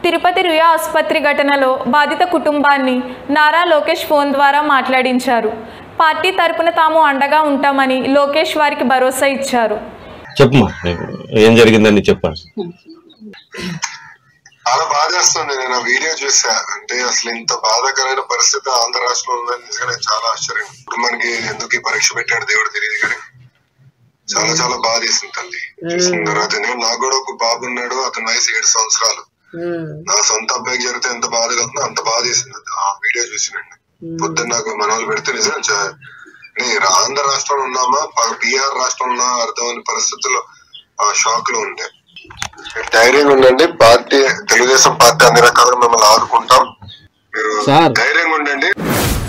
తిరుపతి రుయా ఆసుపత్రి ఘటనలో బాధిత కుటుంబాన్ని నారా లోకేష్ ఫోన్ ద్వారా మాట్లాడించారు పార్టీ తరపున తాము అండగా ఉంటామని లోకేష్ వారికి భరోసా ఇచ్చారు చెప్పమ్మా నీకు ఏం జరిగిందని చెప్పండి చాలా బాధేస్తుంది నేను ఆ వీడియో చూసా అంటే అసలు ఇంత బాధాకరమైన పరిస్థితి ఆంధ్ర రాష్ట్రంలో ఉందని నిజంగా చాలా ఆశ్చర్యం ఇప్పుడు మనకి ఎందుకు ఈ పరీక్ష పెట్టాడు దేవుడు తెలియదు కానీ చాలా చాలా బాధ వేసింది తల్లి చూసిన తర్వాత ఎందుకంటే నాకు కూడా ఒక బాబు ఉన్నాడు అతని వయసు ఏడు సంవత్సరాలు నా సొంత అబ్బాయికి జరిగితే ఎంత బాధ కలుగుతుందో అంత బాధ వేసింది ఆ వీడియో చూసినండి పొద్దున్న నాకు మనవాళ్ళు పెడితే నిజం చా- అంటే ఆంధ్ర రాష్ట్రంలో ఉన్నామా ప- బీహార్ రాష్ట్రంలో ఉన్నా అర్థం అనే పరిస్థితుల్లో ఆ షాక్ లో ఉండే ధైర్యంగా ఉండండి పార్టీ తెలుగుదేశం పార్టీ అన్ని రకాలుగా మిమ్మల్ని ఆదుకుంటాం మీరు సార్. ధైర్యంగా ఉండండి